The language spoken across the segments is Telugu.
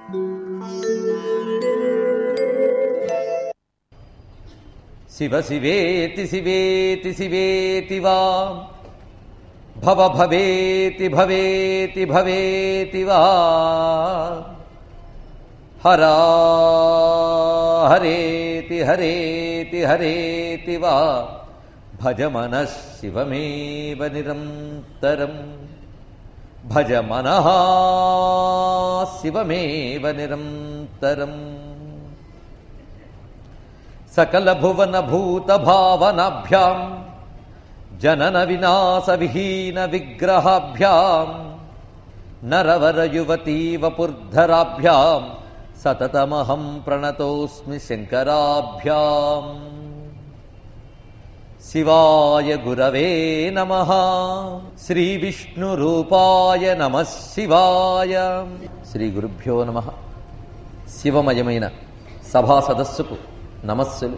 శివ శివేతి శివేతి శివేతి వా భవ భవేతి భవేతి భవేతి వా హరా హరేతి హరేతి హరేతి వా భజ మన శివమేవ నిరంతరం భజ మన శివమేవ నిరంతరం సకల భువన భూత భావనాభ్యాం జనన వినాశ విహీన విగ్రహాభ్యాం నరవర యువతీ వపుర్ధరాభ్యాం సతతమహం ప్రణతోస్మి శంకరాభ్యాం శివాయ గురవే నమ శ్రీ విష్ణురూపాయ నమ శివాయ శ్రీ గురుభ్యో నమ శివమయమైన సభా సదస్సుకు నమస్సులు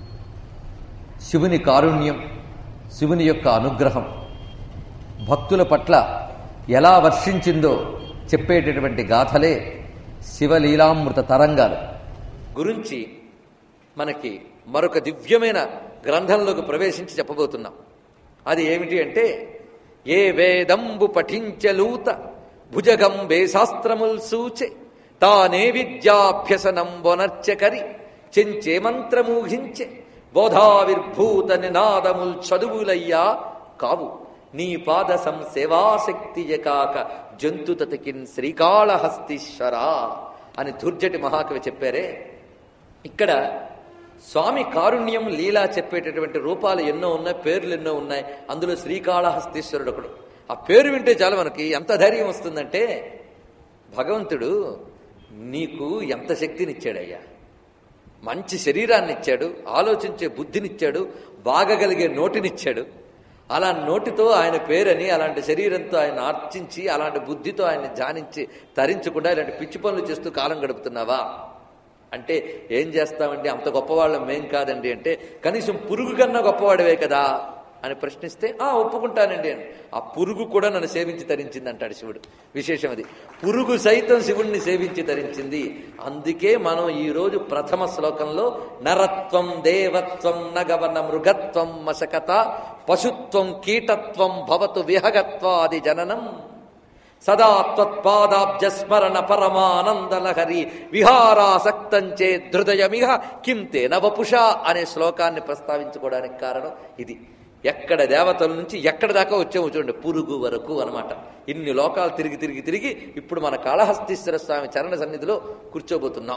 శివుని కారుణ్యం శివుని యొక్క అనుగ్రహం భక్తుల పట్ల ఎలా వర్షించిందో చెప్పేటటువంటి గాథలే శివలీలామృత తరంగాలు గురించి మనకి మరొక దివ్యమైన గ్రంథంలోకి ప్రవేశించి చెప్పబోతున్నాం అది ఏమిటి అంటే ఏ వేదంబు పఠించలూత భుజగంబే శాస్త్రముల్ సూచె తానే విద్యాభ్యసనం వనర్చకరి చెంచే మంత్రమూహించే బోధావిర్భూత నినాదముల్ చదువులయ్యా కావు నీ పాద సంసేవాశక్తియ కాక జంతుతతికిన్ శ్రీకాళహస్తీశ్వరా అని దుర్జటి మహాకవి చెప్పారే ఇక్కడ స్వామి కారుణ్యం లీలా చెప్పేటటువంటి రూపాలు ఎన్నో ఉన్నాయి పేర్లు ఎన్నో ఉన్నాయి అందులో శ్రీకాళహస్తీశ్వరుడు ఒకడు ఆ పేరు వింటే చాలా మనకి ఎంత ధైర్యం వస్తుందంటే భగవంతుడు నీకు ఎంత శక్తినిచ్చాడయ్యా మంచి శరీరాన్ని ఇచ్చాడు ఆలోచించే బుద్ధినిచ్చాడు బాగగలిగే నోటినిచ్చాడు అలా నోటితో ఆయన పేరని అలాంటి శరీరంతో ఆయన అర్చించి అలాంటి బుద్ధితో ఆయన్ని ధ్యానించి తరించకుండా ఇలాంటి పిచ్చి పనులు చేస్తూ కాలం గడుపుతున్నావా అంటే ఏం చేస్తామండి అంత గొప్పవాళ్ళం మేం కాదండి అంటే కనీసం పురుగు కన్నా గొప్పవాడివే కదా అని ప్రశ్నిస్తే ఆ ఒప్పుకుంటానండి అని ఆ పురుగు కూడా నన్ను సేవించి తరించింది అంటాడు శివుడు విశేషం అది పురుగు సైతం శివుణ్ణి సేవించి తరించింది అందుకే మనం ఈ రోజు ప్రథమ శ్లోకంలో నరత్వం దేవత్వం నగవన మృగత్వం మశకత పశుత్వం కీటత్వం భవతు విహగత్వాది జననం సదా త్వత్పాదాబ్జస్మరణ పరమానందలహరి విహారాసక్తంచే హృదయమిహ కిం తేన వపుష అనే శ్లోకాన్ని ప్రస్తావించుకోవడానికి కారణం ఇది ఎక్కడ దేవతల నుంచి ఎక్కడ దాకా వచ్చాము చూడండి పురుగు వరకు అనమాట ఇన్ని లోకాలు తిరిగి తిరిగి తిరిగి ఇప్పుడు మన కాళహస్తీశ్వర స్వామి చరణ సన్నిధిలో కూర్చోబోతున్నాం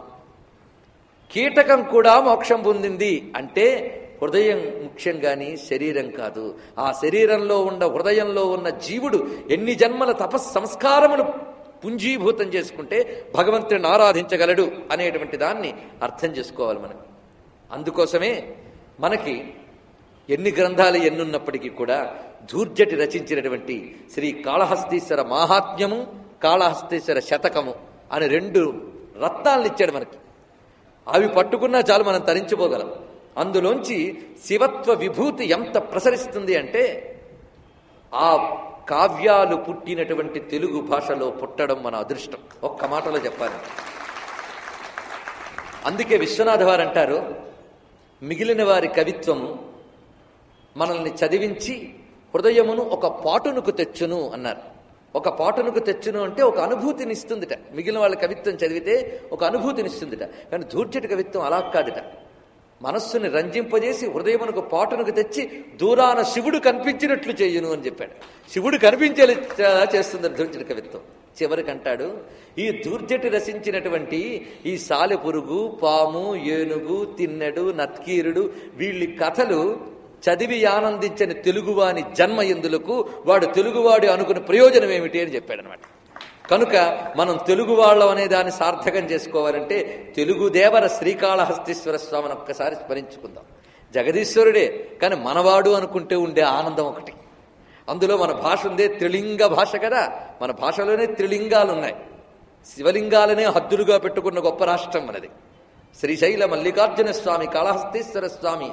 కీటకం కూడా మోక్షం పొందింది అంటే హృదయం ముఖ్యం గాని శరీరం కాదు ఆ శరీరంలో ఉన్న హృదయంలో ఉన్న జీవుడు ఎన్ని జన్మల తపస్ సంస్కారములు పుంజీభూతం చేసుకుంటే భగవంతుడిని ఆరాధించగలడు అనేటువంటి దాన్ని అర్థం చేసుకోవాలి మనం అందుకోసమే మనకి ఎన్ని గ్రంథాలు ఎన్నున్నప్పటికీ కూడా ధూర్జటి రచించినటువంటి శ్రీ కాళహస్తీశ్వర మాహాత్మ్యము కాళహస్తీశ్వర శతకము అని రెండు రత్నాలను ఇచ్చాడు మనకి అవి పట్టుకున్నా చాలు మనం తరించిపోగలం అందులోంచి శివత్వ విభూతి ఎంత ప్రసరిస్తుంది అంటే ఆ కావ్యాలు పుట్టినటువంటి తెలుగు భాషలో పుట్టడం మన అదృష్టం ఒక్క మాటలో చెప్పాలి అందుకే విశ్వనాథ వారు అంటారు మిగిలిన వారి కవిత్వము మనల్ని చదివించి హృదయమును ఒక పాటునుకు తెచ్చును అన్నారు ఒక పాటునుకు తెచ్చును అంటే ఒక అనుభూతిని ఇస్తుందిట మిగిలిన వాళ్ళ కవిత్వం చదివితే ఒక అనుభూతిని ఇస్తుందిట కానీ ధూర్జటి కవిత్వం అలా కాదుట మనస్సుని రంజింపజేసి హృదయమునకు పాటునకు తెచ్చి దూరాన శివుడు కనిపించినట్లు చేయును అని చెప్పాడు శివుడు కనిపించేలా చేస్తుంది ధూర్జటి కవిత్వం చివరికి అంటాడు ఈ దూర్జటి రసించినటువంటి ఈ సాలె పురుగు పాము ఏనుగు తిన్నెడు నత్కీరుడు వీళ్ళ కథలు చదివి ఆనందించని తెలుగువాని జన్మ ఎందులకు వాడు తెలుగువాడు అనుకునే ప్రయోజనం ఏమిటి అని చెప్పాడనమాట కనుక మనం తెలుగు వాళ్ళం అనే దాన్ని సార్థకం చేసుకోవాలంటే తెలుగు దేవర శ్రీకాళహస్తీశ్వర స్వామిని ఒక్కసారి స్మరించుకుందాం జగదీశ్వరుడే కానీ మనవాడు అనుకుంటే ఉండే ఆనందం ఒకటి అందులో మన భాష ఉందే త్రిలింగ భాష కదా మన భాషలోనే త్రిలింగాలు ఉన్నాయి శివలింగాలనే హద్దులుగా పెట్టుకున్న గొప్ప రాష్ట్రం మనది శ్రీశైల మల్లికార్జున స్వామి కాళహస్తీశ్వర స్వామి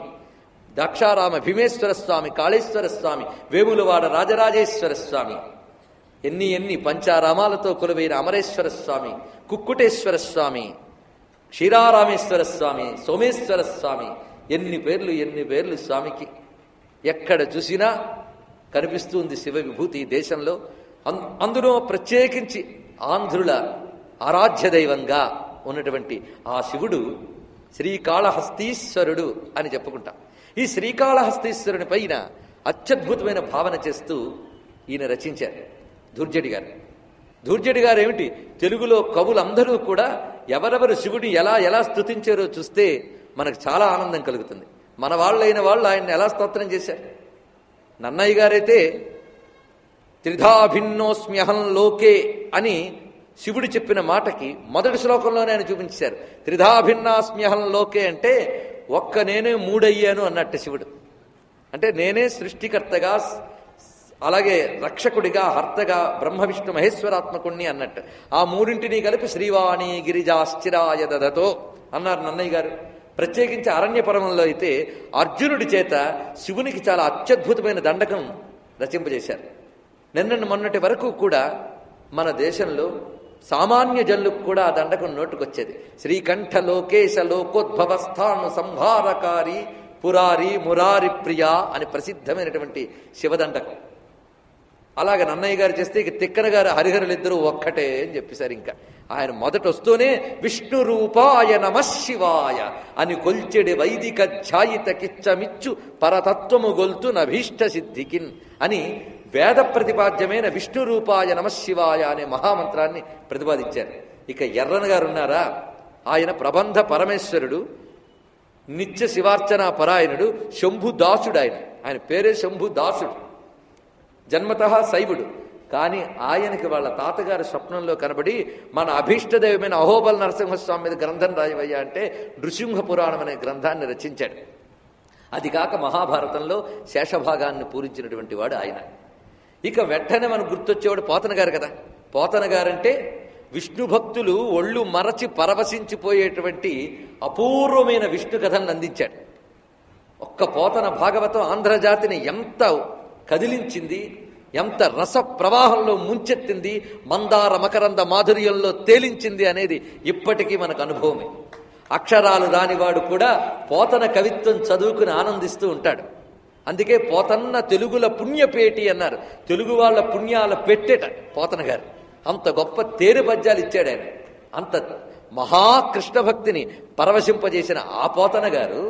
దక్షారామ భీమేశ్వర స్వామి కాళేశ్వర స్వామి వేములవాడ రాజరాజేశ్వర స్వామి ఎన్ని ఎన్ని పంచారామాలతో కొలువైన అమరేశ్వర స్వామి కుక్కుటేశ్వర స్వామి క్షీరారామేశ్వర స్వామి సోమేశ్వర స్వామి ఎన్ని పేర్లు ఎన్ని పేర్లు స్వామికి ఎక్కడ చూసినా కనిపిస్తుంది శివ విభూతి ఈ దేశంలో అం- అందులో ప్రత్యేకించి ఆంధ్రుల ఆరాధ్య దైవంగా ఉన్నటువంటి ఆ శివుడు శ్రీకాళహస్తీశ్వరుడు అని చెప్పుకుంటాం ఈ శ్రీకాళహస్తీశ్వరుని పైన అత్యద్భుతమైన భావన చేస్తూ ఈయన రచించారు దుర్జడి గారు ధూర్జడి గారు ఏమిటి తెలుగులో కవులందరూ కూడా ఎవరెవరు శివుడిని ఎలా ఎలా స్తుతించారో చూస్తే మనకు చాలా ఆనందం కలుగుతుంది మన వాళ్ళైన వాళ్ళు ఆయన్ని ఎలా స్తోత్రం చేశారు నన్నయ్య గారైతే త్రిధాభిన్నోస్మ్యహం లోకే అని శివుడు చెప్పిన మాటకి మొదటి శ్లోకంలోనే ఆయన చూపించారు త్రిధాభిన్నాస్మ్యహం లోకే అంటే ఒక్క నేనే మూడయ్యాను అన్నట్టు శివుడు అంటే నేనే సృష్టికర్తగా స్- అలాగే రక్షకుడిగా హర్తగా బ్రహ్మ విష్ణు మహేశ్వరాత్మకుణ్ణి అన్నట్టు ఆ మూడింటిని కలిపి శ్రీవాణి గిరిజాశ్చిరాయ దదతో అన్నారు నన్నయ్య గారు ప్రత్యేకించి అరణ్య పర్వంలో అయితే అర్జునుడి చేత శివునికి చాలా అత్యద్భుతమైన దండకం రచింపజేశారు నిన్న మొన్నటి వరకు కూడా మన దేశంలో సామాన్య జల్లుకు కూడా ఆ దండకం నోటుకొచ్చేది శ్రీకంఠ లోకేశ లోకోద్భవస్థాను సంహారకారి పురారి మురారి ప్రియ అని ప్రసిద్ధమైనటువంటి శివదండకం అలాగే నన్నయ్య గారు చేస్తే ఇక తిక్కన గారు హరిహరులు ఇద్దరు ఒక్కటే అని చెప్పేశారు ఇంకా ఆయన మొదట వస్తూనే విష్ణు రూపాయ నమ శివాయ అని కొల్చెడి వైదిక ఛాయిత కిచ్చమిచ్చు పరతత్వము గొల్తు నభీష్ట సిద్ధికిన్ అని వేద ప్రతిపాద్యమైన విష్ణు రూపాయ నమ శివాయ అనే మహామంత్రాన్ని ప్రతిపాదించారు ఇక ఎర్రన గారు ఉన్నారా ఆయన ప్రబంధ పరమేశ్వరుడు నిత్య శివార్చన పరాయణుడు శంభు దాసుడు ఆయన ఆయన పేరే శంభు దాసుడు జన్మత శైవుడు కానీ ఆయనకి వాళ్ళ తాతగారి స్వప్నంలో కనబడి మన అభీష్టదైవమైన అహోబల్ నరసింహస్వామి మీద గ్రంథం రాయవయ్యా అంటే నృసింహ పురాణం అనే గ్రంథాన్ని రచించాడు అది కాక మహాభారతంలో శేషభాగాన్ని పూరించినటువంటి వాడు ఆయన ఇక వెంటనే మనకు గుర్తొచ్చేవాడు పోతన గారు కదా పోతన గారంటే విష్ణు భక్తులు ఒళ్ళు మరచి పరవశించిపోయేటువంటి అపూర్వమైన విష్ణు కథలను అందించాడు ఒక్క పోతన భాగవతం ఆంధ్రజాతిని ఎంత కదిలించింది ఎంత రస ప్రవాహంలో ముంచెత్తింది మందార మకరంద మాధుర్యంలో తేలించింది అనేది ఇప్పటికీ మనకు అనుభవమే అక్షరాలు రానివాడు కూడా పోతన కవిత్వం చదువుకుని ఆనందిస్తూ ఉంటాడు అందుకే పోతన్న తెలుగుల పుణ్యపేటి అన్నారు తెలుగు వాళ్ళ పుణ్యాల పెట్టేట పోతన గారు అంత గొప్ప తేరు పద్యాలు ఇచ్చాడు ఆయన అంత మహాకృష్ణ భక్తిని పరవశింపజేసిన ఆ పోతన గారు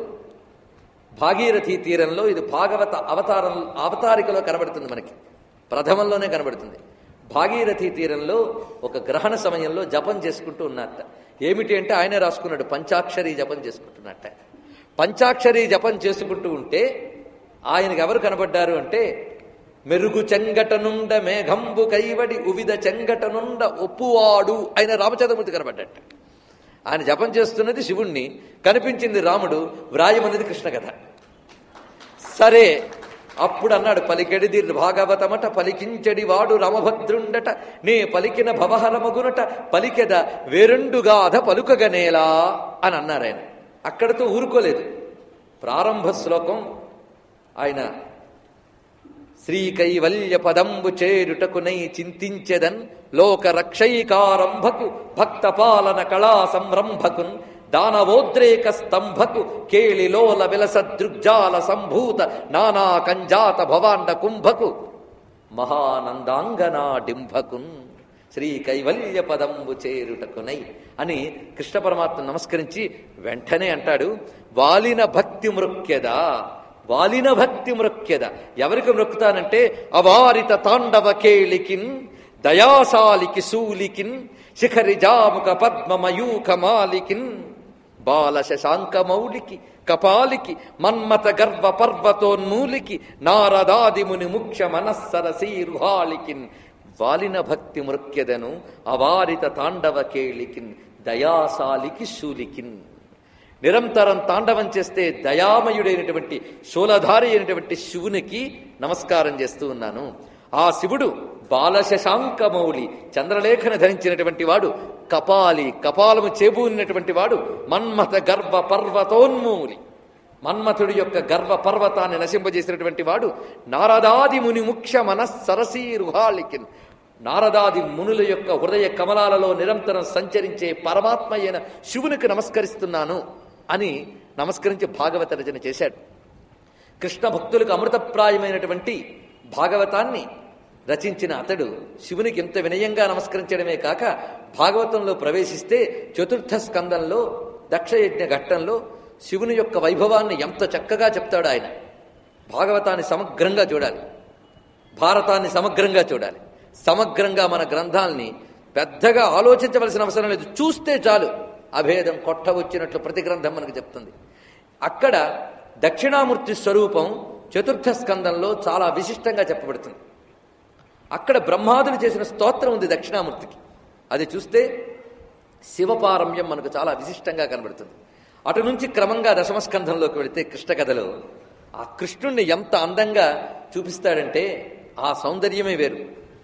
భాగీరథి తీరంలో ఇది భాగవత అవతారం అవతారికలో కనబడుతుంది మనకి ప్రథమంలోనే కనబడుతుంది భాగీరథి తీరంలో ఒక గ్రహణ సమయంలో జపం చేసుకుంటూ ఉన్నట్ట ఏమిటి అంటే ఆయనే రాసుకున్నాడు పంచాక్షరి జపం చేసుకుంటున్నట్ట పంచాక్షరి జపం చేసుకుంటూ ఉంటే ఆయనకు ఎవరు కనబడ్డారు అంటే మెరుగు చెంగటనుండ మేఘంబు కైవడి ఉవిద చెంగటనుండ ఒప్పువాడు ఆయన రామచంద్రమూర్తి కనబడ్డట ఆయన జపం చేస్తున్నది శివుణ్ణి కనిపించింది రాముడు వ్రాయమన్నది కృష్ణ కథ సరే అప్పుడు అన్నాడు పలికెడిది భాగవతమట పలికించడి వాడు రామభద్రుండట నే పలికిన భవహరమగునట పలికెద వేరుండుగాధ పలుకగనేలా అని అన్నారు ఆయన అక్కడతో ఊరుకోలేదు ప్రారంభ శ్లోకం ఆయన శ్రీ కైవల్య పదంబు చేరుటకునై చింతించెదన్ లోక రక్షైకారంభకు భక్త పాలన కళా సంరంభకున్ దానవోద్రేక స్తంభకు కేళిలోల విలస దృగ్జాల సంభూత నానా కంజాత భవాండ కుంభకు మహానందాంగనా డింభకున్ శ్రీ కైవల్య పదంబు చేరుటకునై అని కృష్ణ పరమాత్మ నమస్కరించి వెంటనే అంటాడు వాలిన భక్తి మృక్యదా వాలిన భక్తి మృక్యద ఎవరికి మృక్కుతానంటే అవారిత తాండవ కేళికిన్ దయాశాలికి శూలికిన్ శిఖరి జాముక పద్మమయూఖ మాలికిన్ బాల శశాంక మౌలికి కపాలికి మన్మత గర్వ పర్వతోన్మూలికి నారదాదిముని ముఖ్య మనస్సరసీరుహాళికిన్ వాలిన భక్తి మృక్యదను అవారిత తాండవ కేళికిన్ దయాశాలికి శూలికిన్ నిరంతరం తాండవం చేస్తే దయామయుడైనటువంటి శూలధారి అయినటువంటి శివునికి నమస్కారం చేస్తూ ఉన్నాను ఆ శివుడు బాలశశాంకమౌళి చంద్రలేఖన ధరించినటువంటి వాడు కపాలి కపాలము చేబూనినటువంటి వాడు మన్మథ గర్భ పర్వతోన్మూలి మన్మథుడి యొక్క గర్వ పర్వతాన్ని నశింపజేసినటువంటి వాడు నారదాది ముని ముఖ్య మనస్సరసీ రుహాళికిన్ నారదాది మునుల యొక్క హృదయ కమలాలలో నిరంతరం సంచరించే పరమాత్మ అయిన శివునికి నమస్కరిస్తున్నాను అని నమస్కరించి భాగవత రచన చేశాడు కృష్ణ భక్తులకు అమృతప్రాయమైనటువంటి భాగవతాన్ని రచించిన అతడు శివునికి ఎంత వినయంగా నమస్కరించడమే కాక భాగవతంలో ప్రవేశిస్తే చతుర్థ స్కందంలో దక్షయజ్ఞ ఘట్టంలో శివుని యొక్క వైభవాన్ని ఎంత చక్కగా చెప్తాడు ఆయన భాగవతాన్ని సమగ్రంగా చూడాలి భారతాన్ని సమగ్రంగా చూడాలి సమగ్రంగా మన గ్రంథాల్ని పెద్దగా ఆలోచించవలసిన అవసరం లేదు చూస్తే చాలు అభేదం కొట్ట వచ్చినట్లు ప్రతి గ్రంథం మనకు చెప్తుంది అక్కడ దక్షిణామూర్తి స్వరూపం చతుర్థ స్కందంలో చాలా విశిష్టంగా చెప్పబడుతుంది అక్కడ బ్రహ్మాదులు చేసిన స్తోత్రం ఉంది దక్షిణామూర్తికి అది చూస్తే శివపారమ్యం మనకు చాలా విశిష్టంగా కనబడుతుంది అటు నుంచి క్రమంగా దశమస్కంధంలోకి వెళితే కృష్ణ కథలో ఆ కృష్ణుణ్ణి ఎంత అందంగా చూపిస్తాడంటే ఆ సౌందర్యమే వేరు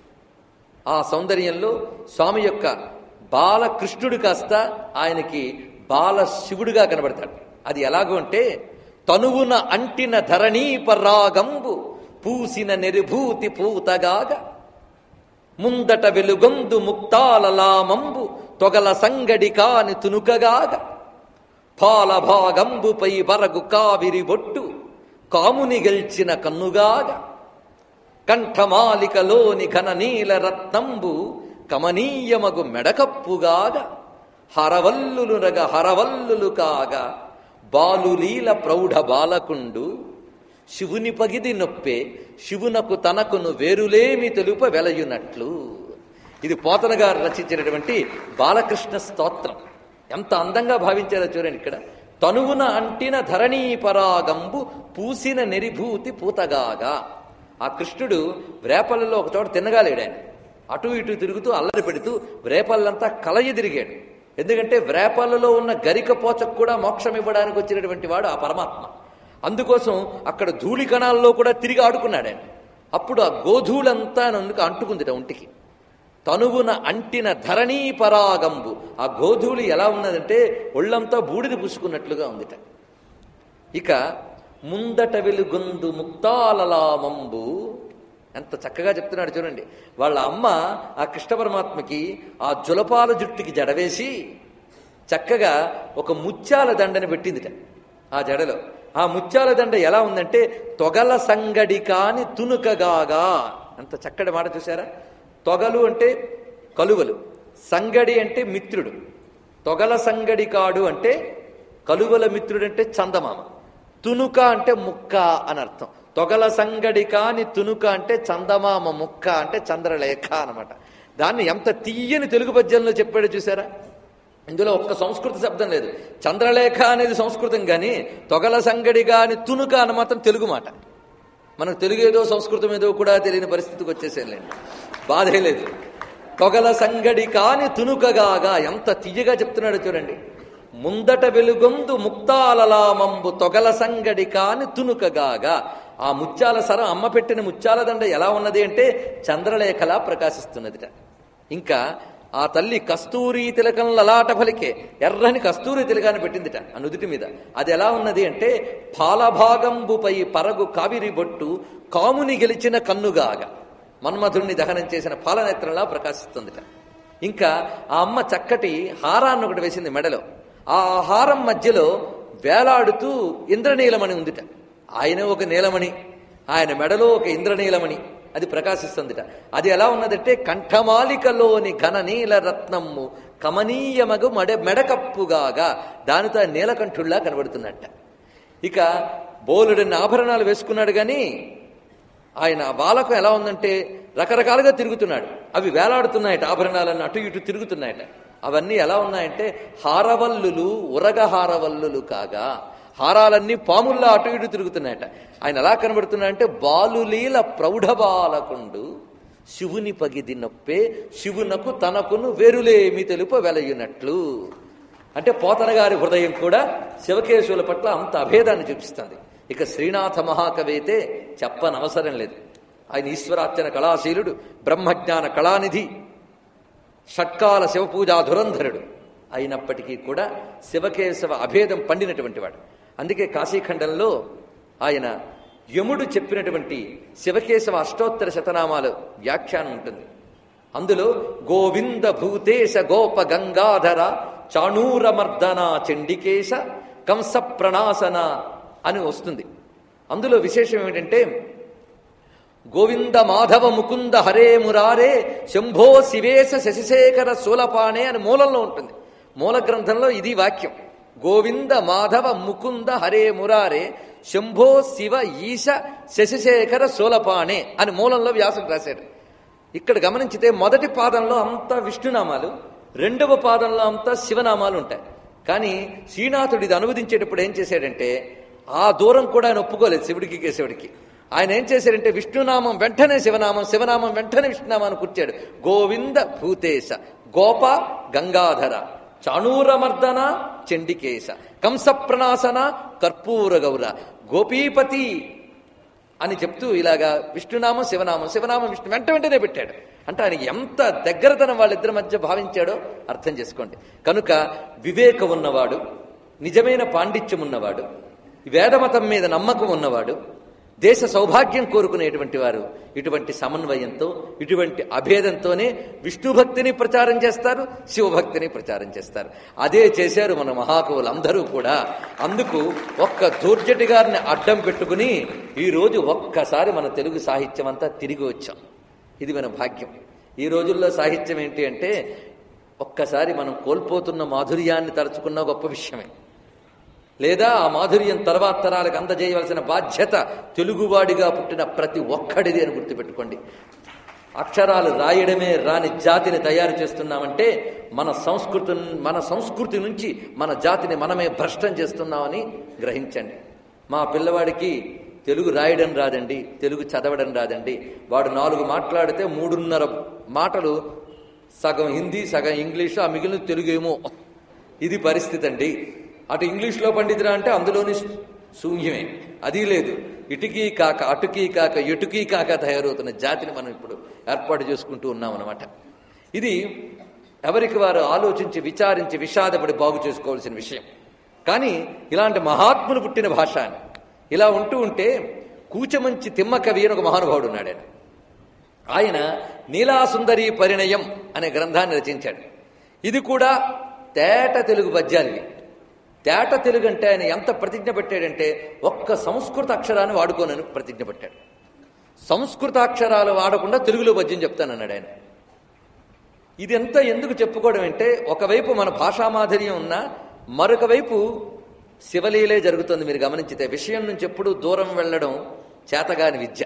ఆ సౌందర్యంలో స్వామి యొక్క బాలకృష్ణుడు కాస్త ఆయనకి బాల శివుడుగా కనబడతాడు అది ఎలాగో అంటే తనువున అంటిన ధరణీ పరాగంబు పూసిన నెరుభూతి పూతగాగా ముందట వెలుగొందు ముక్తాలలామంబు తొగల సంగడి కాని తునుకగాగా పాలభాగంబుపై వరగు కావిరి బొట్టు కాముని గెల్చిన కన్నుగాగా కంఠమాలికలోని ఘన నీల రత్నంబు కమనీయమగు మెడకప్పుగాగా హరవల్లులు రగ హరవల్లులు కాగా బాలులీల ప్రౌఢ బాలకుండు శివుని పగిది నొప్పే శివునకు తనకును వేరులేమి తెలుప వెలయునట్లు ఇది పోతన గారు రచించినటువంటి బాలకృష్ణ స్తోత్రం ఎంత అందంగా భావించారో చూడండి ఇక్కడ తనువున అంటిన ధరణీ పరాగంబు పూసిన నెరిభూతి పూతగాగా ఆ కృష్ణుడు వ్రేపల్లలో ఒక చోట తిన్నగాలేడు ఆయన అటు ఇటు తిరుగుతూ అల్లరి పెడుతూ వ్రేపల్లంతా కలయి తిరిగాడు ఎందుకంటే వ్రేపల్లలో ఉన్న గరిక పోచకు కూడా మోక్షం ఇవ్వడానికి వచ్చినటువంటి వాడు ఆ పరమాత్మ అందుకోసం అక్కడ ధూళి కణాల్లో కూడా తిరిగి ఆడుకున్నాడు ఆయన అప్పుడు ఆ గోధూళంతా నన్ను అంటుకుందిట ఒంటికి తనువున అంటిన ధరణీ పరాగంబు ఆ గోధూళి ఎలా ఉన్నదంటే ఒళ్ళంతా బూడిద పూసుకున్నట్లుగా ఉందిట ఇక ముందట వెలుగొందు ముక్తాలలామంబు ఎంత చక్కగా చెప్తున్నాడు చూడండి వాళ్ళ అమ్మ ఆ కృష్ణ పరమాత్మకి ఆ జులపాల జుట్టుకి జడవేసి చక్కగా ఒక ముత్యాల దండని పెట్టిందిట ఆ జడలో ఆ ముత్యాల దండ ఎలా ఉందంటే తొగల సంగడి కాని తునుకగాగా అంత చక్కటి మాట చూసారా తొగలు అంటే కలువలు సంగడి అంటే మిత్రుడు తొగల సంగడి కాడు అంటే కలువల మిత్రుడు అంటే చందమామ తునుక అంటే ముక్క అని అర్థం తొగల సంగడి కాని తునుక అంటే చందమామ ముక్క అంటే చంద్రలేఖ అనమాట దాన్ని ఎంత తీయని తెలుగు పద్యంలో చెప్పాడో చూసారా ఇందులో ఒక్క సంస్కృత శబ్దం లేదు చంద్రలేఖ అనేది సంస్కృతం కానీ తొగల సంగడి కాని తునుక అని మాత్రం తెలుగు మాట మనకు తెలుగు ఏదో సంస్కృతం ఏదో కూడా తెలియని పరిస్థితికి వచ్చేసేయండి బాధే లేదు తొగల సంగడి కాని తునుకగాగా ఎంత తీయగా చెప్తున్నాడో చూడండి ముందట వెలుగొందు ముక్తాలలామంబు తొగల సంగడి కాని తునుకగాగా ఆ ముత్యాల సరం అమ్మ పెట్టిన ముత్యాల దండ ఎలా ఉన్నది అంటే చంద్రలేఖలా ప్రకాశిస్తున్నదిట ఇంకా ఆ తల్లి కస్తూరి తిలకం లలాట ఫలికే ఎర్రని కస్తూరి తిలకాన్ని పెట్టిందిట ఆ నుదుటి మీద అది ఎలా ఉన్నది అంటే పాలభాగంబుపై పరగు కావిరి బొట్టు కాముని గెలిచిన కన్నుగాగా మన్మధుణ్ణి దహనం చేసిన పాలనేత్రంలా ప్రకాశిస్తుందిట ఇంకా ఆ అమ్మ చక్కటి హారాన్ని ఒకటి వేసింది మెడలో ఆ హారం మధ్యలో వేలాడుతూ ఇంద్రనీలమణి ఉందిట ఆయన ఒక నీలమణి ఆయన మెడలో ఒక ఇంద్రనీలమణి అది ప్రకాశిస్తుందిట అది ఎలా ఉన్నదంటే కంఠమాలికలోని ఘన నీల రత్నము కమనీయమగు మడ మెడకప్పుగాగా దానితో నీలకంఠుల్లా కనబడుతున్నట్ట ఇక బోలుడని ఆభరణాలు వేసుకున్నాడు కానీ ఆయన బాలకం ఎలా ఉందంటే రకరకాలుగా తిరుగుతున్నాడు అవి వేలాడుతున్నాయట ఆభరణాలన్నీ అటు ఇటు తిరుగుతున్నాయట అవన్నీ ఎలా ఉన్నాయంటే హారవల్లులు ఉరగ హారవల్లులు కాగా హారాలన్నీ పాముల్లా అటు ఇటు తిరుగుతున్నాయట ఆయన ఎలా కనబడుతున్నాయంటే బాలులీల ప్రౌఢ బాలకుండు శివుని పగిది నొప్పే శివునకు తనకును వేరులేమి తెలుప వెలయునట్లు అంటే పోతన గారి హృదయం కూడా శివకేశవుల పట్ల అంత అభేదాన్ని చూపిస్తుంది ఇక శ్రీనాథ మహాకవి అయితే చెప్పనవసరం లేదు ఆయన ఈశ్వరార్చన కళాశీలుడు బ్రహ్మజ్ఞాన కళానిధి షట్కాల శివపూజా ధురంధరుడు అయినప్పటికీ కూడా శివకేశవ అభేదం పండినటువంటి వాడు అందుకే కాశీఖండంలో ఆయన యముడు చెప్పినటువంటి శివకేశవ అష్టోత్తర శతనామాలు వ్యాఖ్యానం ఉంటుంది అందులో గోవింద భూతేశ గోప గంగాధర చాణూరమర్దన చండికేశ కంస ప్రణాసన అని వస్తుంది అందులో విశేషం ఏమిటంటే గోవింద మాధవ ముకుంద హరే మురారే శంభో శివేశ శశిశేఖర శూలపాణే అని మూలంలో ఉంటుంది మూల గ్రంథంలో ఇది వాక్యం గోవింద మాధవ ముకుంద హరే మురారే శంభో శివ ఈశ శశిశేఖర శూలపాణే అని మూలంలో వ్యాసుడు రాశాడు ఇక్కడ గమనించితే మొదటి పాదంలో అంతా విష్ణునామాలు రెండవ పాదంలో అంతా శివనామాలు ఉంటాయి కానీ శ్రీనాథుడు ఇది అనువదించేటప్పుడు ఏం చేశాడంటే ఆ దూరం కూడా ఆయన ఒప్పుకోలేదు శివుడికి కేశవుడికి ఆయన ఏం చేశారంటే విష్ణునామం వెంటనే శివనామం శివనామం వెంటనే విష్ణునామాన్ని కూర్చాడు గోవింద భూతేశ గోప గంగాధర చాణూరమర్దన చండికేశ కంస ప్రణాసన కర్పూర గౌర గోపీపతి అని చెప్తూ ఇలాగా విష్ణునామం శివనామం శివనామం విష్ణు వెంట వెంటనే పెట్టాడు అంటే ఆయన ఎంత దగ్గరతనం వాళ్ళిద్దరి మధ్య భావించాడో అర్థం చేసుకోండి కనుక వివేకం ఉన్నవాడు నిజమైన పాండిత్యం ఉన్నవాడు వేదమతం మీద నమ్మకం ఉన్నవాడు దేశ సౌభాగ్యం కోరుకునేటువంటి వారు ఇటువంటి సమన్వయంతో ఇటువంటి అభేదంతోనే విష్ణు భక్తిని ప్రచారం చేస్తారు శివభక్తిని ప్రచారం చేస్తారు అదే చేశారు మన మహాకవులు అందరూ కూడా అందుకు ఒక్క దూర్జటి గారిని అడ్డం పెట్టుకుని ఈరోజు ఒక్కసారి మన తెలుగు సాహిత్యం అంతా తిరిగి వచ్చాం ఇది మన భాగ్యం ఈ రోజుల్లో సాహిత్యం ఏంటి అంటే ఒక్కసారి మనం కోల్పోతున్న మాధుర్యాన్ని తలుచుకున్న గొప్ప విషయమే లేదా ఆ మాధుర్యం తర్వాత తరాలకు అందజేయవలసిన బాధ్యత తెలుగువాడిగా పుట్టిన ప్రతి ఒక్కడిది అని గుర్తుపెట్టుకోండి అక్షరాలు రాయడమే రాని జాతిని తయారు చేస్తున్నామంటే మన సంస్కృతి మన సంస్కృతి నుంచి మన జాతిని మనమే భ్రష్టం చేస్తున్నామని గ్రహించండి మా పిల్లవాడికి తెలుగు రాయడం రాదండి తెలుగు చదవడం రాదండి వాడు నాలుగు మాట్లాడితే మూడున్నర మాటలు సగం హిందీ సగం ఇంగ్లీషు ఆ మిగిలిన తెలుగు ఏమో ఇది పరిస్థితి అండి అటు ఇంగ్లీష్లో పండితురా అంటే అందులోని శూన్యమే అది లేదు ఇటుకీ కాక అటుకీ కాక ఎటుకీ కాక తయారవుతున్న జాతిని మనం ఇప్పుడు ఏర్పాటు చేసుకుంటూ ఉన్నాం అన్నమాట ఇది ఎవరికి వారు ఆలోచించి విచారించి విషాదపడి బాగు చేసుకోవాల్సిన విషయం కానీ ఇలాంటి మహాత్ములు పుట్టిన భాష అని ఇలా ఉంటూ ఉంటే కూచమంచి తిమ్మ కవి అని ఒక మహానుభావుడు ఉన్నాడు ఆయన ఆయన నీలాసుందరి పరిణయం అనే గ్రంథాన్ని రచించాడు ఇది కూడా తేట తెలుగు పద్యాలివి తేట తెలుగు అంటే ఆయన ఎంత ప్రతిజ్ఞ పెట్టాడంటే ఒక్క సంస్కృత అక్షరాన్ని వాడుకోనని ప్రతిజ్ఞ పెట్టాడు సంస్కృత అక్షరాలు వాడకుండా తెలుగులో పద్యం చెప్తానన్నాడు ఆయన ఇది ఎంత ఎందుకు చెప్పుకోవడం అంటే ఒకవైపు మన భాషా మాధుర్యం ఉన్నా మరొక వైపు శివలీలే జరుగుతుంది మీరు గమనించితే విషయం నుంచి ఎప్పుడు దూరం వెళ్ళడం చేతగాని విద్య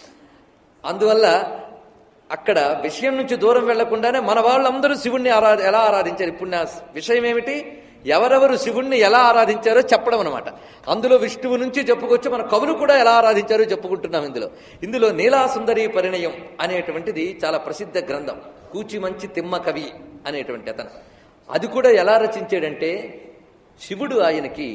అందువల్ల అక్కడ విషయం నుంచి దూరం వెళ్లకుండానే మన వాళ్ళందరూ శివుణ్ణి ఆరా ఎలా ఆరాధించారు ఇప్పుడు నా విషయం ఏమిటి ఎవరెవరు శివుణ్ణి ఎలా ఆరాధించారో చెప్పడం అనమాట అందులో విష్ణువు నుంచి చెప్పుకొచ్చి మన కవులు కూడా ఎలా ఆరాధించారో చెప్పుకుంటున్నాం ఇందులో ఇందులో నీలాసుందరి పరిణయం అనేటువంటిది చాలా ప్రసిద్ధ గ్రంథం కూచి మంచి తిమ్మ కవి అనేటువంటి అతను అది కూడా ఎలా రచించాడంటే శివుడు ఆయనకి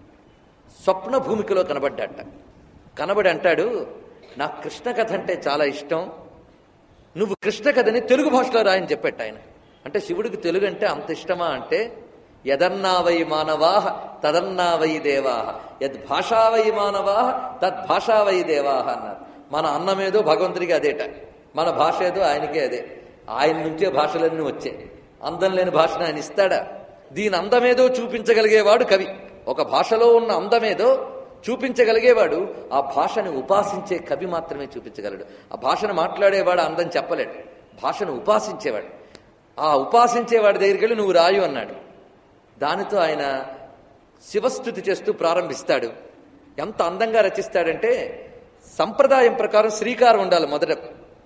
స్వప్న భూమికలో కనబడ్డాట కనబడి అంటాడు నాకు కృష్ణ కథ అంటే చాలా ఇష్టం నువ్వు కృష్ణ కథని తెలుగు భాషలో రాయని చెప్పాడు ఆయన అంటే శివుడికి తెలుగు అంటే అంత ఇష్టమా అంటే యదన్నావై మానవా తదన్నావై దేవా యద్ భాషావై మానవా తద్భాషావై దేవా అన్నారు మన అన్నమేదో భగవంతుడికి అదేట మన భాష ఏదో ఆయనకే అదే ఆయన నుంచే భాషలన్నీ వచ్చాయి అందం లేని భాషను ఆయన ఇస్తాడా దీని అందమేదో చూపించగలిగేవాడు కవి ఒక భాషలో ఉన్న అందమేదో చూపించగలిగేవాడు ఆ భాషను ఉపాసించే కవి మాత్రమే చూపించగలడు ఆ భాషను మాట్లాడేవాడు అందం చెప్పలేడు భాషను ఉపాసించేవాడు ఆ ఉపాసించేవాడి దగ్గరికి వెళ్ళి నువ్వు రాయు అన్నాడు దానితో ఆయన శివస్థుతి చేస్తూ ప్రారంభిస్తాడు ఎంత అందంగా రచిస్తాడంటే సంప్రదాయం ప్రకారం శ్రీకారం ఉండాలి మొదట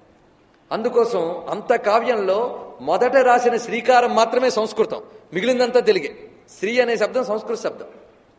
అందుకోసం అంత కావ్యంలో మొదట రాసిన శ్రీకారం మాత్రమే సంస్కృతం మిగిలిందంతా తెలుగే శ్రీ అనే శబ్దం సంస్కృత శబ్దం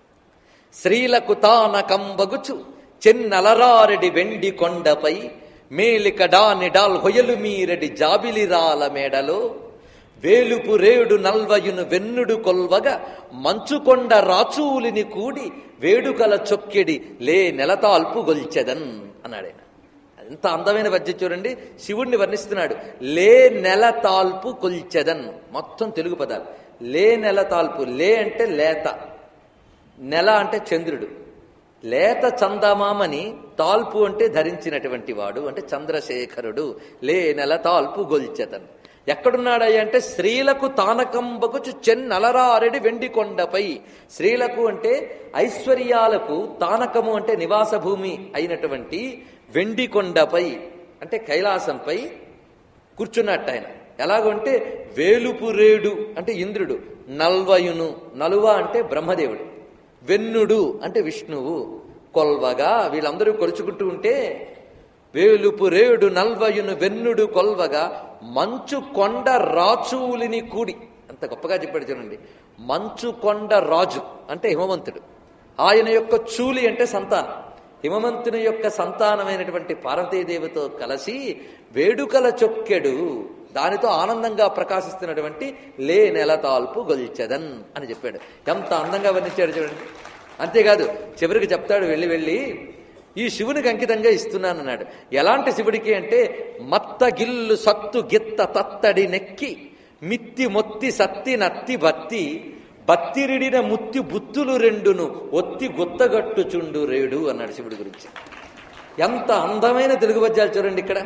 శ్రీలకు తాన కంబగుచు చెన్నలరారెడి వెండి కొండపై మేలిక డాని డాల్ హొయలు మీరెడి జాబిలిరాల మేడలో వేలుపు రేడు నల్వయును వెన్నుడు కొల్వగా మంచుకొండ రాచూలిని కూడి వేడుకల చొక్కెడి లే నెలతాల్పు గొల్చెదన్ అన్నాడు ఆయన ఎంత అందమైన పద్యం చూడండి శివుణ్ణి వర్ణిస్తున్నాడు లే నెల తాల్పు కొల్చెదన్ మొత్తం తెలుగు పదాలు లే నెల తాల్పు లే అంటే లేత నెల అంటే చంద్రుడు లేత చందమామని తాల్పు అంటే ధరించినటువంటి వాడు అంటే చంద్రశేఖరుడు లే నెల తాల్పు గొల్చెతన్ ఎక్కడున్నాడయ్యా అంటే స్త్రీలకు తానకంబకు చెన్నలరారెడి వెండి కొండపై స్త్రీలకు అంటే ఐశ్వర్యాలకు తానకము అంటే నివాస భూమి అయినటువంటి వెండి కొండపై అంటే కైలాసంపై కూర్చున్నట్టు ఆయన ఎలాగంటే వేలుపురేడు అంటే ఇంద్రుడు నల్వయును నలువ అంటే బ్రహ్మదేవుడు వెన్నుడు అంటే విష్ణువు కొల్వగా వీళ్ళందరూ కొలుచుకుంటూ ఉంటే వేలుపురేడు నల్వయును వెన్నుడు కొల్వగా మంచు కొండ రాచూలిని కూడి అంత గొప్పగా చెప్పాడు చూడండి మంచు కొండ రాజు అంటే హిమవంతుడు ఆయన యొక్క చూలి అంటే సంతానం హిమవంతుని యొక్క సంతానమైనటువంటి పార్వతీదేవితో కలిసి వేడుకల చొక్కెడు దానితో ఆనందంగా ప్రకాశిస్తున్నటువంటి లే నెల తాల్పు గొల్చెదన్ అని చెప్పాడు ఎంత అందంగా వర్ణించాడు చూడండి అంతేకాదు చివరికి చెప్తాడు వెళ్ళి వెళ్ళి ఈ శివునికి అంకితంగా ఇస్తున్నానన్నాడు ఎలాంటి శివుడికి అంటే మత్త గిల్లు సత్తు గిత్త తత్తడి నెక్కి మిత్తి మొత్తి సత్తి నత్తి బత్తి బత్తిరిడిన ముత్తి బుత్తులు రెండును ఒత్తి గుత్తగట్టుచుండు రేడు అన్నాడు శివుడి గురించి ఎంత అందమైన తెలుగు పద్యాలు చూడండి ఇక్కడ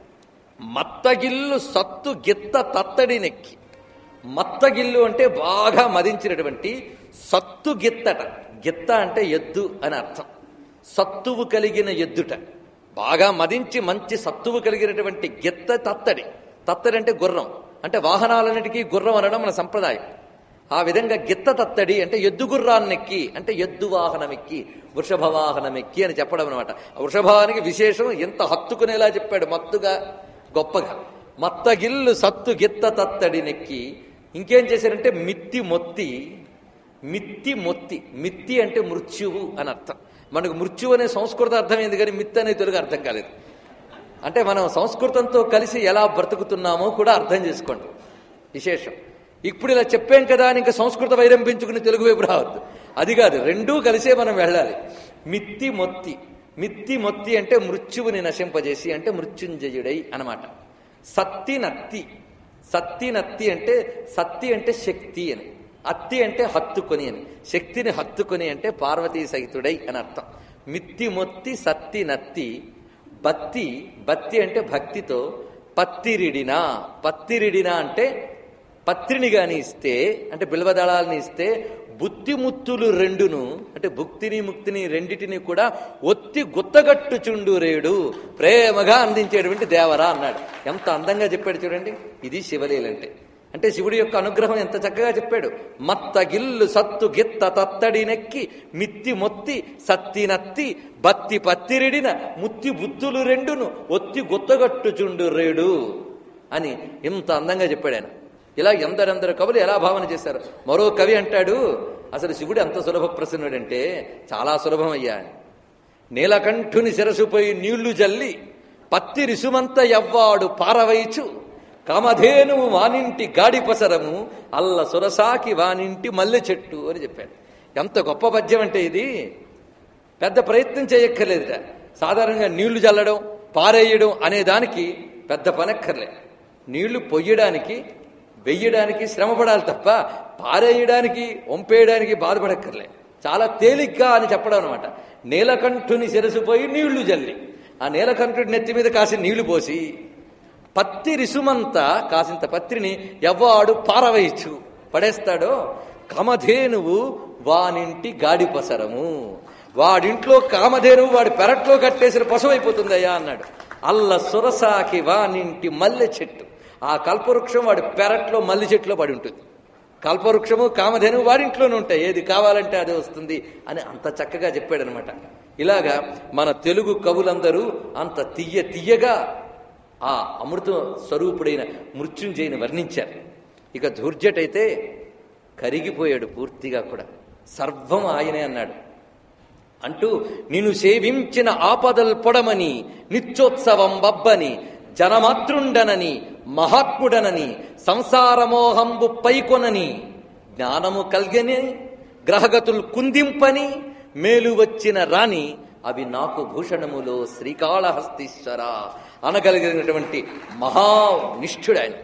మత్తగిల్లు సత్తు గిత్త తత్తడి నెక్కి మత్తగిల్లు అంటే బాగా మదించినటువంటి సత్తు గిత్తట గిత్త అంటే ఎద్దు అని అర్థం సత్తువు కలిగిన ఎద్దుట బాగా మదించి మంచి సత్తువు కలిగినటువంటి గిత్త తత్తడి తత్తడి అంటే గుర్రం అంటే వాహనాలన్నిటికీ గుర్రం అనడం మన సంప్రదాయం ఆ విధంగా గిత్త తత్తడి అంటే ఎద్దు గుర్రాన్నెక్కి అంటే ఎద్దు వాహనమెక్కి వృషభ వాహనమెక్కి అని చెప్పడం అనమాట వృషభానికి విశేషం ఎంత హత్తుకునేలా చెప్పాడు మత్తుగా గొప్పగా మత్తగిల్లు సత్తు గిత్త తత్తడి నెక్కి ఇంకేం చేశారంటే మిత్తి మొత్తి మిత్తి మొత్తి మిత్తి అంటే మృత్యువు అని అర్థం మనకు మృత్యువు అనే సంస్కృత అర్థమైంది కానీ మిత్తి అనే తెలుగు అర్థం కాలేదు అంటే మనం సంస్కృతంతో కలిసి ఎలా బ్రతుకుతున్నామో కూడా అర్థం చేసుకోండి విశేషం ఇప్పుడు ఇలా చెప్పాం కదా అని ఇంకా సంస్కృత వైరం పెంచుకుని తెలుగు వైపు రావద్దు అది కాదు రెండూ కలిసే మనం వెళ్ళాలి మిత్తి మొత్తి మిత్తి మొత్తి అంటే మృత్యువుని నశింపజేసి అంటే మృత్యుంజయుడై అనమాట సత్తి నత్తి సత్తి నత్తి అంటే సత్తి అంటే శక్తి అని అత్తి అంటే హత్తుకొని అని శక్తిని హత్తుకొని అంటే పార్వతీ సహితుడై అని అర్థం మిత్తి మొత్తి సత్తి నత్తి బత్తి బత్తి అంటే భక్తితో పత్తిరిడినా పత్తిరిడినా అంటే పత్రిని గాని ఇస్తే అంటే బిల్వదళాలని ఇస్తే బుత్తిముత్తులు రెండును అంటే భుక్తిని ముక్తిని రెండిటిని కూడా ఒత్తి గుత్తగట్టుచుండు రేడు ప్రేమగా అందించేటువంటి దేవరా అన్నాడు ఎంత అందంగా చెప్పాడు చూడండి ఇది శివలీలంటే అంటే శివుడి యొక్క అనుగ్రహం ఎంత చక్కగా చెప్పాడు మత్త గిల్లు సత్తు గిత్త తత్తడి నెక్కి మిత్తి మొత్తి సత్తి నత్తి బత్తి పత్తిరిడిన ముత్తి బుత్తులు రెండును ఒత్తి గుత్తగట్టుచుండు రేడు అని ఇంత అందంగా చెప్పాడు ఆయన ఇలా ఎందరెందరు కవులు ఎలా భావన చేశారు మరో కవి అంటాడు అసలు శివుడు ఎంత సులభ ప్రసన్నుడంటే చాలా సులభం అయ్యా అని నీలకంఠుని శిరసుపై నీళ్లు జల్లి పత్తి రిసుమంత ఎవ్వాడు పారవైచు కామధేనువు వానింటి గాడిపసరము అల్ల సురసాకి వానింటి మల్లె చెట్టు అని చెప్పాడు ఎంత గొప్ప పద్యం అంటే ఇది పెద్ద ప్రయత్నం చేయక్కర్లేదుట సాధారణంగా నీళ్లు చల్లడం పారేయడం అనే దానికి పెద్ద పనక్కర్లే నీళ్లు పొయ్యడానికి వెయ్యడానికి శ్రమపడాలి తప్ప పారేయడానికి వంపేయడానికి బాధపడక్కర్లే చాలా తేలిగ్గా అని చెప్పడం అనమాట నీలకంఠుని శిరసుపోయి నీళ్లు జల్లి ఆ నీలకంఠుడి నెత్తి మీద కాసి నీళ్లు పోసి పత్తి రిసుమంతా కాసింత పత్రిని ఎవ్వాడు పారవేయచ్చు పడేస్తాడో కామధేనువు వానింటి గాడి పసరము వాడింట్లో కామధేనువు వాడి పెరట్లో కట్టేసిన పశువు అయిపోతుందయ్యా అన్నాడు అల్ల సురసాకి వానింటి మల్లె చెట్టు ఆ కల్పవృక్షం వాడి పెరట్లో మల్లె చెట్టులో పడి ఉంటుంది కల్పవృక్షము కామధేనువు వాడింట్లోనే ఉంటాయి ఏది కావాలంటే అదే వస్తుంది అని అంత చక్కగా చెప్పాడనమాట ఇలాగా మన తెలుగు కవులందరూ అంత తీయ తీయగా ఆ అమృత స్వరూపుడైన మృత్యుంజయుని వర్ణించారు ఇక ధూర్జటైతే కరిగిపోయాడు పూర్తిగా కూడా సర్వం ఆయనే అన్నాడు అంటూ నిన్ను సేవించిన ఆపదల్ పొడమని నిత్యోత్సవం బబ్బని జనమాతృండనని మహాత్ముడనని సంసారమోహంబు పైకొనని జ్ఞానము కల్గని గ్రహగతులు కుందింపని మేలు వచ్చిన రాణి అవి నాకు భూషణములో శ్రీకాళహస్తీశ్వర అనగలిగినటువంటి మహానిష్ఠుడు ఆయన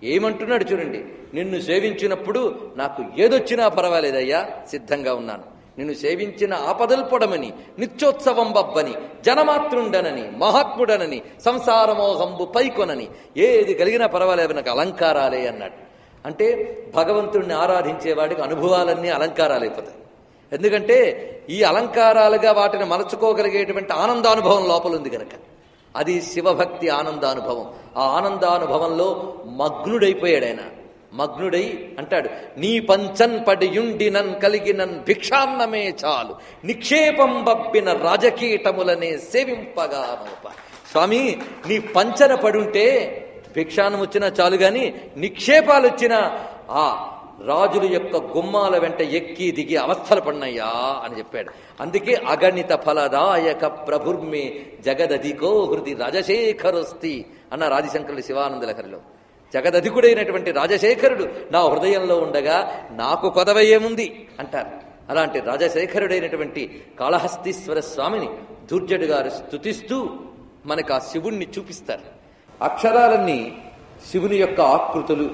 ఏమంటున్నాడు చూడండి నిన్ను సేవించినప్పుడు నాకు ఏదొచ్చినా పర్వాలేదయ్యా సిద్ధంగా ఉన్నాను నిన్ను సేవించిన ఆపదలు పొడమని నిత్యోత్సవం బబ్బని జనమాతృండనని మహాత్ముడనని సంసారమోహంబు పైకొనని ఏది కలిగినా పర్వాలేదు నాకు అలంకారాలే అన్నాడు అంటే భగవంతుణ్ణి ఆరాధించేవాడికి అనుభవాలన్నీ అలంకారాలైపోతాయి ఎందుకంటే ఈ అలంకారాలుగా వాటిని మలచుకోగలిగేటువంటి ఆనందానుభవం లోపల ఉంది గనక అది శివభక్తి ఆనందానుభవం ఆ ఆనందానుభవంలో మగ్నుడైపోయాడు ఆయన మగ్నుడై అంటాడు నీ పంచన్ పడియుండినన్ కలిగినన్ భిక్షాన్నమే చాలు నిక్షేపం బబ్బిన రాజకీటములనే సేవింపగా నోప స్వామి నీ పంచన పడుంటే భిక్షానం వచ్చినా చాలు గాని నిక్షేపాలు వచ్చినా ఆ రాజుల యొక్క గుమ్మాల వెంట ఎక్కి దిగి అవస్థలు పడినయ్యా అని చెప్పాడు అందుకే అగణిత ఫలదాయక ప్రభుర్మే జగదధికో హృది రాజశేఖరస్తి అన్న రాజశంకరుడు శివానంద లహరిలో జగదధికుడైనటువంటి రాజశేఖరుడు నా హృదయంలో ఉండగా నాకు కొదవ ఏముంది అంటారు అలాంటి రాజశేఖరుడైనటువంటి కాళహస్తీశ్వర స్వామిని దుర్జడు గారు స్తుతిస్తూ మనకు ఆ శివుణ్ణి చూపిస్తారు అక్షరాలన్నీ శివుని యొక్క ఆకృతులు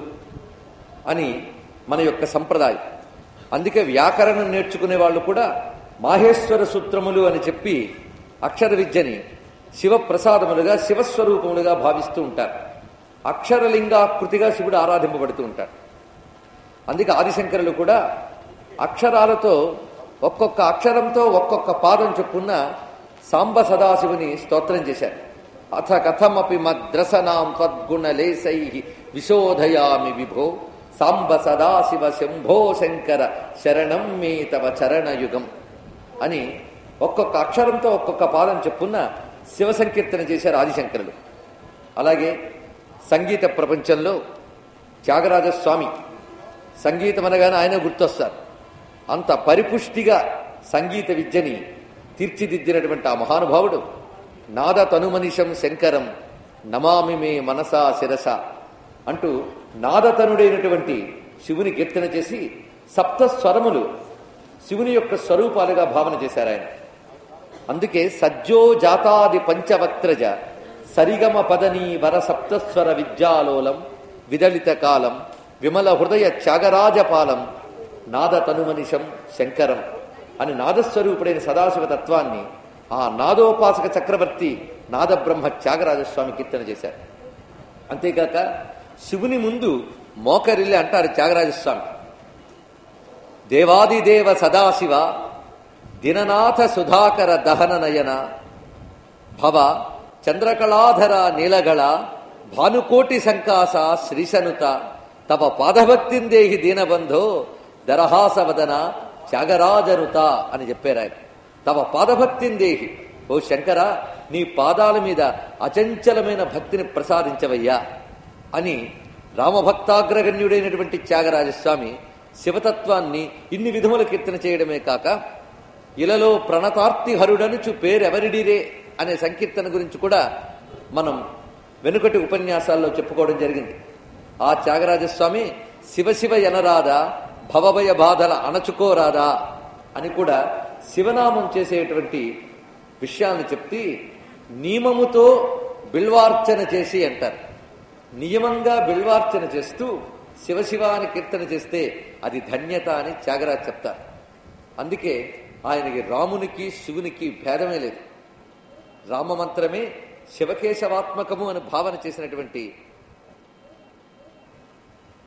అని మన యొక్క సంప్రదాయం అందుకే వ్యాకరణం నేర్చుకునే వాళ్ళు కూడా మాహేశ్వర సూత్రములు అని చెప్పి అక్షర విద్యని శివప్రసాదములుగా శివస్వరూపములుగా భావిస్తూ ఉంటారు అక్షరలింగాకృతిగా శివుడు ఆరాధింపబడుతూ ఉంటాడు అందుకే ఆదిశంకరులు కూడా అక్షరాలతో ఒక్కొక్క అక్షరంతో ఒక్కొక్క పాదం చొప్పున సాంబ సదాశివుని స్తోత్రం చేశారు అథ కథమపి మద్రసనాం తద్గుణలేశై విశోధయామి విభో సాంబ సదాశివ శంభో శంకర శరణం మే తవ చరణయుగం అని ఒక్కొక్క అక్షరంతో ఒక్కొక్క పాదం చెప్పున్న శివ సంకీర్తన చేశారు ఆదిశంకరులు అలాగే సంగీత ప్రపంచంలో త్యాగరాజస్వామి సంగీతం అనగానే ఆయన గుర్తొస్తారు అంత పరిపుష్టిగా సంగీత విద్యని తీర్చిదిద్దినటువంటి ఆ మహానుభావుడు నాద తనుమనిషం శంకరం నమామి మే మనసా శిరస అంటూ నాదతనుడైనటువంటి శివుని కీర్తన చేసి సప్త స్వరములు శివుని యొక్క స్వరూపాలుగా భావన చేశారు ఆయన అందుకే సజ్జో జాతాది పంచవక్త్రజ సరిగమ పదని వర సప్తస్వర విద్యాలోలం విదళిత కాలం విమల హృదయ త్యాగరాజపాలం నాద తనుమనిషం శంకరం అని నాదస్వరూపుడైన సదాశివ తత్వాన్ని ఆ నాదోపాసక చక్రవర్తి నాదబ్రహ్మ త్యాగరాజస్వామి కీర్తన చేశారు అంతేకాక శివుని ముందు మోకరిల్లి అంటారు త్యాగరాజస్వామి దేవాదిదేవ సదాశివ దిననాథ సుధాకర దహన నయన భవ చంద్రకళాధర నీలగళ భానుకోటి సంకాస శ్రీశనుత తవ పాదభక్తిందేహి దీనబంధో దరహాసవదన త్యాగరాజనుత అని చెప్పారు ఆయన తవ పాదభక్తిందేహి ఓ శంకర నీ పాదాల మీద అచంచలమైన భక్తిని ప్రసాదించవయ్యా అని రామభక్తాగ్రగణ్యుడైనటువంటి త్యాగరాజస్వామి శివతత్వాన్ని ఇన్ని విధముల కీర్తన చేయడమే కాక ఇలలో ప్రణతార్తి హరుడనుచు పేరెవరిడిరే అనే సంకీర్తన గురించి కూడా మనం వెనుకటి ఉపన్యాసాల్లో చెప్పుకోవడం జరిగింది ఆ త్యాగరాజస్వామి శివశివ ఎనరాదా భవభయ బాధల అణచుకోరాదా అని కూడా శివనామం చేసేటువంటి విషయాన్ని చెప్తి నియమముతో బిల్వార్చన చేసి అంటారు నియమంగా బిల్వార్చన చేస్తూ శివశివ అని కీర్తన చేస్తే అది ధన్యత అని త్యాగరాజ్ చెప్తారు అందుకే ఆయనకి రామునికి శివునికి భేదమే లేదు రామమంత్రమే శివకేశవాత్మకము అని భావన చేసినటువంటి